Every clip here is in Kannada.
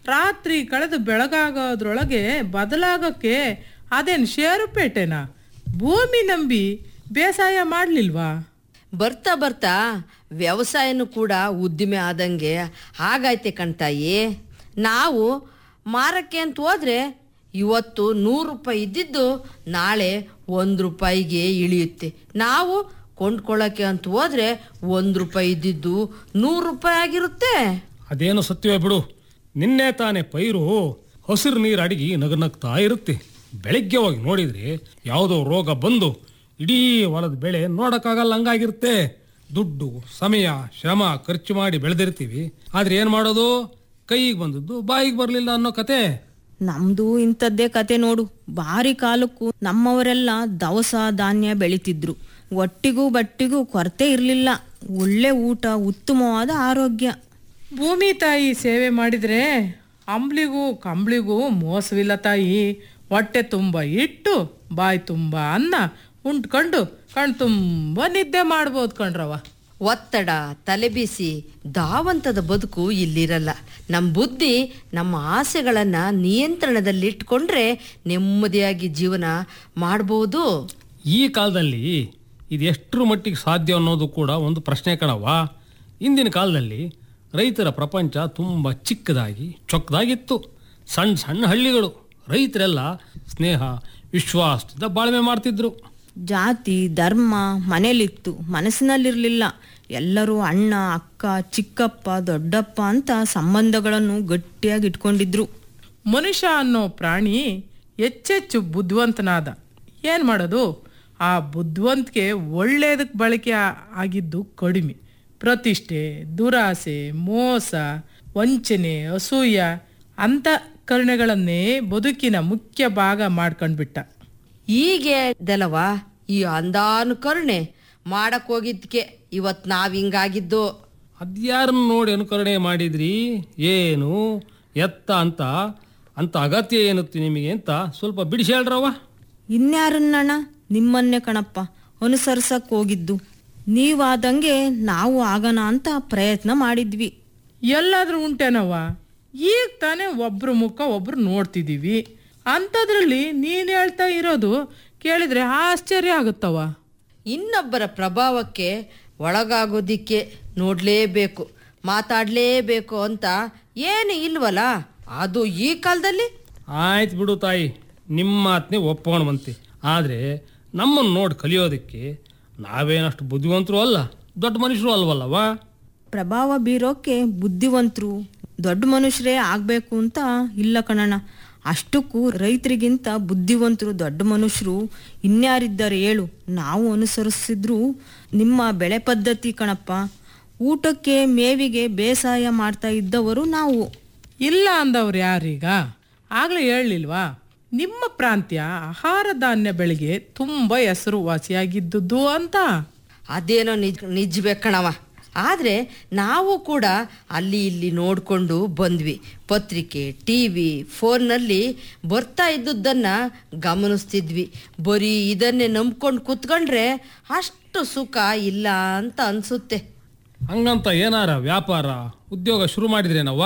ರಾತ್ರಿ ಕಳೆದು ಬೆಳಗಾಗೋದ್ರೊಳಗೆ ಬದಲಾಗಕ್ಕೆ ಅದೇನು ಷೇರುಪೇಟೆನಾ ಭೂಮಿ ನಂಬಿ ಬೇಸಾಯ ಮಾಡಲಿಲ್ವಾ ಬರ್ತಾ ಬರ್ತಾ ವ್ಯವಸಾಯನೂ ಕೂಡ ಉದ್ದಿಮೆ ಆದಂಗೆ ಆಗೈತೆ ಕಣ್ತಾಯಿ ನಾವು ಮಾರಕ್ಕೆ ಅಂತ ಹೋದ್ರೆ ಇವತ್ತು ನೂರು ರೂಪಾಯಿ ಇದ್ದಿದ್ದು ನಾಳೆ ಒಂದು ರೂಪಾಯಿಗೆ ಇಳಿಯುತ್ತೆ ನಾವು ಕೊಂಡ್ಕೊಳ್ಳೋಕ್ಕೆ ಅಂತ ಹೋದ್ರೆ ಒಂದು ರೂಪಾಯಿ ಇದ್ದಿದ್ದು ನೂರು ರೂಪಾಯಿ ಆಗಿರುತ್ತೆ ಅದೇನು ಸತ್ಯವೇ ಬಿಡು ನಿನ್ನೆ ತಾನೇ ಪೈರು ಹಸಿರು ನೀರು ಅಡಿಗೆ ನಗನಗ್ತಾ ಇರುತ್ತೆ ಬೆಳಗ್ಗೆ ಹೋಗಿ ನೋಡಿದ್ರೆ ಯಾವುದೋ ರೋಗ ಬಂದು ಇಡೀ ಹೊಲದ ಬೆಳೆ ನೋಡಕ್ಕಾಗಲ್ಲ ಹಂಗಾಗಿರುತ್ತೆ ದುಡ್ಡು ಸಮಯ ಶ್ರಮ ಖರ್ಚು ಮಾಡಿ ಬೆಳೆದಿರ್ತೀವಿ ಆದ್ರೆ ಏನ್ ಮಾಡೋದು ಕೈಗೆ ಬಂದದ್ದು ಬಾಯಿಗೆ ಬರಲಿಲ್ಲ ಅನ್ನೋ ಕತೆ ನಮ್ದು ಇಂಥದ್ದೇ ಕತೆ ನೋಡು ಭಾರಿ ಕಾಲಕ್ಕೂ ನಮ್ಮವರೆಲ್ಲ ದವಸ ಧಾನ್ಯ ಬೆಳಿತಿದ್ರು ಒಟ್ಟಿಗೂ ಬಟ್ಟಿಗೂ ಕೊರತೆ ಇರಲಿಲ್ಲ ಒಳ್ಳೆ ಊಟ ಉತ್ತಮವಾದ ಆರೋಗ್ಯ ಭೂಮಿ ತಾಯಿ ಸೇವೆ ಮಾಡಿದ್ರೆ ಅಂಬ್ಲಿಗೂ ಕಂಬ್ಳಿಗೂ ಮೋಸವಿಲ್ಲ ತಾಯಿ ಹೊಟ್ಟೆ ತುಂಬ ಇಟ್ಟು ಬಾಯಿ ತುಂಬ ಅನ್ನ ಉಂಡ್ಕೊಂಡು ಕಣ್ ತುಂಬ ನಿದ್ದೆ ಮಾಡ್ಬೋದು ಕಣ್ರವ ಒತ್ತಡ ತಲೆಬಿಸಿ ಧಾವಂತದ ಬದುಕು ಇಲ್ಲಿರಲ್ಲ ನಮ್ಮ ಬುದ್ಧಿ ನಮ್ಮ ಆಸೆಗಳನ್ನು ನಿಯಂತ್ರಣದಲ್ಲಿಟ್ಕೊಂಡ್ರೆ ನೆಮ್ಮದಿಯಾಗಿ ಜೀವನ ಮಾಡ್ಬೋದು ಈ ಕಾಲದಲ್ಲಿ ಇದು ಎಷ್ಟರ ಮಟ್ಟಿಗೆ ಸಾಧ್ಯ ಅನ್ನೋದು ಕೂಡ ಒಂದು ಪ್ರಶ್ನೆ ಕಣವ ಇಂದಿನ ಕಾಲದಲ್ಲಿ ರೈತರ ಪ್ರಪಂಚ ತುಂಬ ಚಿಕ್ಕದಾಗಿ ಚೊಕ್ಕದಾಗಿತ್ತು ಸಣ್ಣ ಸಣ್ಣ ಹಳ್ಳಿಗಳು ರೈತರೆಲ್ಲ ಸ್ನೇಹ ವಿಶ್ವಾಸದಿಂದ ಬಾಳ್ವೆ ಮಾಡ್ತಿದ್ರು ಜಾತಿ ಧರ್ಮ ಮನೇಲಿತ್ತು ಮನಸ್ಸಿನಲ್ಲಿರಲಿಲ್ಲ ಎಲ್ಲರೂ ಅಣ್ಣ ಅಕ್ಕ ಚಿಕ್ಕಪ್ಪ ದೊಡ್ಡಪ್ಪ ಅಂತ ಸಂಬಂಧಗಳನ್ನು ಗಟ್ಟಿಯಾಗಿ ಇಟ್ಕೊಂಡಿದ್ರು ಮನುಷ್ಯ ಅನ್ನೋ ಪ್ರಾಣಿ ಹೆಚ್ಚೆಚ್ಚು ಬುದ್ಧಿವಂತನಾದ ಏನು ಮಾಡೋದು ಆ ಬುದ್ಧಿವಂತಿಕೆ ಒಳ್ಳೇದಕ್ಕೆ ಬಳಕೆ ಆ- ಆಗಿದ್ದು ಕಡಿಮೆ ಪ್ರತಿಷ್ಠೆ ದುರಾಸೆ ಮೋಸ ವಂಚನೆ ಅಸೂಯ ಅಂಥ ಕರುಣೆಗಳನ್ನೇ ಬದುಕಿನ ಮುಖ್ಯ ಭಾಗ ಮಾಡ್ಕೊಂಡ್ಬಿಟ್ಟ ಹೀಗೆ ದೆಲವಾ ಈ ಅಂದಾನುಕರಣೆ ಮಾಡಕ್ ಹೋಗಿದ್ಕೆ ಇವತ್ ನಾವ್ ಹಿಂಗಾಗಿದ್ದು ಅದ್ಯಾರನ್ನ ನೋಡಿ ಅನುಕರಣೆ ಮಾಡಿದ್ರಿ ಏನು ಎತ್ತ ಅಂತ ಅಂತ ಅಗತ್ಯ ಏನುತ್ತೆ ನಿಮಗೆ ಅಂತ ಸ್ವಲ್ಪ ಬಿಡಿಸಿ ಹೇಳ್ರವ ಇನ್ಯಾರನ್ನಣ್ಣ ನಿಮ್ಮನ್ನೇ ಕಣಪ್ಪ ಅನುಸರಿಸಕ್ ಹೋಗಿದ್ದು ನೀವಾದಂಗೆ ನಾವು ಆಗೋಣ ಅಂತ ಪ್ರಯತ್ನ ಮಾಡಿದ್ವಿ ಎಲ್ಲಾದ್ರೂ ಉಂಟೇನವ್ವ ಈಗ ತಾನೇ ಒಬ್ರು ಮುಖ ಒಬ್ರು ನೋಡ್ತಿದ್ದೀವಿ ಅಂಥದ್ರಲ್ಲಿ ನೀನು ಹೇಳ್ತಾ ಇರೋದು ಕೇಳಿದ್ರೆ ಆಶ್ಚರ್ಯ ಆಗುತ್ತವ ಇನ್ನೊಬ್ಬರ ಪ್ರಭಾವಕ್ಕೆ ಒಳಗಾಗೋದಿಕ್ಕೆ ನೋಡ್ಲೇಬೇಕು ಮಾತಾಡ್ಲೇಬೇಕು ಅಂತ ಏನು ಇಲ್ವಲ್ಲ ಅದು ಈ ಕಾಲದಲ್ಲಿ ಆಯ್ತು ಬಿಡು ತಾಯಿ ನಿಮ್ಮ ಮಾತನ್ನೇ ಒಪ್ಕೊಂಡ್ಬಂತೆ ಆದರೆ ನಮ್ಮನ್ನು ನೋಡಿ ಕಲಿಯೋದಕ್ಕೆ ನಾವೇನಷ್ಟು ಬುದ್ಧಿವಂತರು ಅಲ್ಲ ದೊಡ್ಡ ಮನುಷ್ಯರು ಅಲ್ವಲ್ಲವ ಪ್ರಭಾವ ಬೀರೋಕ್ಕೆ ಬುದ್ಧಿವಂತರು ದೊಡ್ಡ ಮನುಷ್ಯರೇ ಆಗಬೇಕು ಅಂತ ಇಲ್ಲ ಕಣಣ್ಣ ಅಷ್ಟಕ್ಕೂ ರೈತರಿಗಿಂತ ಬುದ್ಧಿವಂತರು ದೊಡ್ಡ ಮನುಷ್ಯರು ಇನ್ಯಾರಿದ್ದಾರೆ ಹೇಳು ನಾವು ಅನುಸರಿಸಿದ್ರು ನಿಮ್ಮ ಬೆಳೆ ಪದ್ಧತಿ ಕಣಪ್ಪ ಊಟಕ್ಕೆ ಮೇವಿಗೆ ಬೇಸಾಯ ಮಾಡ್ತಾ ಇದ್ದವರು ನಾವು ಇಲ್ಲ ಅಂದವ್ರು ಯಾರೀಗ ಆಗಲೇ ಹೇಳಲಿಲ್ವಾ ನಿಮ್ಮ ಪ್ರಾಂತ್ಯ ಆಹಾರ ಧಾನ್ಯ ಬೆಳೆಗೆ ತುಂಬ ಹೆಸರುವಾಸಿಯಾಗಿದ್ದುದು ಅಂತ ಅದೇನೋ ನಿಜ ನಿಜವೇ ಕಣವ ಆದರೆ ನಾವು ಕೂಡ ಅಲ್ಲಿ ಇಲ್ಲಿ ನೋಡಿಕೊಂಡು ಬಂದ್ವಿ ಪತ್ರಿಕೆ ಟಿ ವಿ ಫೋನ್ನಲ್ಲಿ ಬರ್ತಾ ಇದ್ದುದನ್ನು ಗಮನಿಸ್ತಿದ್ವಿ ಬರೀ ಇದನ್ನೇ ನಂಬ್ಕೊಂಡು ಕೂತ್ಕೊಂಡ್ರೆ ಅಷ್ಟು ಸುಖ ಇಲ್ಲ ಅಂತ ಅನಿಸುತ್ತೆ ಹಂಗಂತ ಏನಾರ ವ್ಯಾಪಾರ ಉದ್ಯೋಗ ಶುರು ಮಾಡಿದ್ರೇನವ್ವ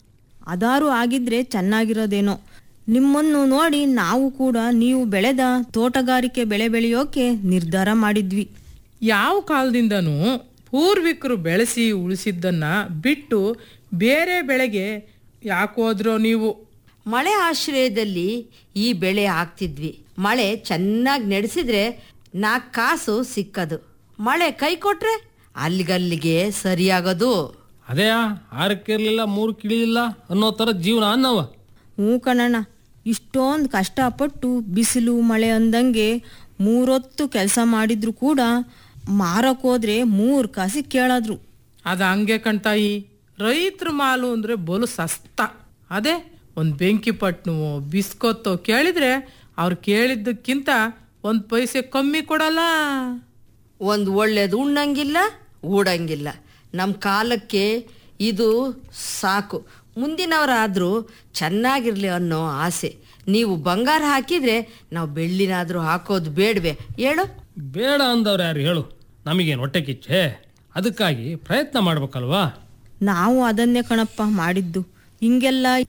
ಅದಾರು ಆಗಿದ್ರೆ ಚೆನ್ನಾಗಿರೋದೇನೋ ನಿಮ್ಮನ್ನು ನೋಡಿ ನಾವು ಕೂಡ ನೀವು ಬೆಳೆದ ತೋಟಗಾರಿಕೆ ಬೆಳೆ ಬೆಳೆಯೋಕೆ ನಿರ್ಧಾರ ಮಾಡಿದ್ವಿ ಯಾವ ಕಾಲದಿಂದನೂ ಪೂರ್ವಿಕರು ಬೆಳೆಸಿ ಉಳಿಸಿದ್ದನ್ನ ಬಿಟ್ಟು ಬೇರೆ ಬೆಳೆಗೆ ಯಾಕೋದ್ರೋ ನೀವು ಮಳೆ ಆಶ್ರಯದಲ್ಲಿ ಈ ಬೆಳೆ ಹಾಕ್ತಿದ್ವಿ ಮಳೆ ಚೆನ್ನಾಗಿ ನಡೆಸಿದ್ರೆ ನಾಲ್ಕು ಕಾಸು ಸಿಕ್ಕದು ಮಳೆ ಕೈ ಕೊಟ್ರೆ ಅಲ್ಲಿಗಲ್ಲಿಗೆ ಸರಿಯಾಗೋದು ಅದೇ ಆರಕ್ಕಿರ್ಲಿಲ್ಲ ಮೂರು ಕಿಳಿಲಿಲ್ಲ ಅನ್ನೋ ಥರ ಜೀವನ ಅನ್ನವ ಹ್ಞೂ ಕಣಣ್ಣ ಇಷ್ಟೊಂದು ಕಷ್ಟಪಟ್ಟು ಬಿಸಿಲು ಮಳೆ ಅಂದಂಗೆ ಮೂರೊತ್ತು ಕೆಲಸ ಮಾಡಿದ್ರು ಕೂಡ ಮಾರಕ್ಕೋದ್ರೆ ಮೂರು ಕಾಸಿ ಕೇಳಾದ್ರು ಅದು ಹಂಗೆ ಕಣ್ತಾಯಿ ರೈತರ ಮಾಲು ಅಂದರೆ ಬಲು ಸಸ್ತ ಅದೇ ಒಂದು ಬೆಂಕಿ ಪಟ್ನವೋ ಬಿಸ್ಕೊತ್ತೋ ಕೇಳಿದ್ರೆ ಅವ್ರು ಕೇಳಿದ್ದಕ್ಕಿಂತ ಒಂದು ಪೈಸೆ ಕಮ್ಮಿ ಕೊಡಲ್ಲ ಒಂದು ಒಳ್ಳೇದು ಉಣ್ಣಂಗಿಲ್ಲ ಊಡಂಗಿಲ್ಲ ನಮ್ಮ ಕಾಲಕ್ಕೆ ಇದು ಸಾಕು ಮುಂದಿನವರಾದರೂ ಚೆನ್ನಾಗಿರಲಿ ಅನ್ನೋ ಆಸೆ ನೀವು ಬಂಗಾರ ಹಾಕಿದರೆ ನಾವು ಬೆಳ್ಳಿನಾದರೂ ಹಾಕೋದು ಬೇಡವೆ ಹೇಳು ಬೇಡ ಅಂದವ್ರು ಯಾರು ಹೇಳು ನಮಗೇನು ಹೊಟ್ಟೆ ಕಿಚ್ಚೆ ಅದಕ್ಕಾಗಿ ಪ್ರಯತ್ನ ಮಾಡ್ಬೇಕಲ್ವಾ ನಾವು ಅದನ್ನೇ ಕಣಪ್ಪ ಮಾಡಿದ್ದು ಹಿಂಗೆಲ್ಲ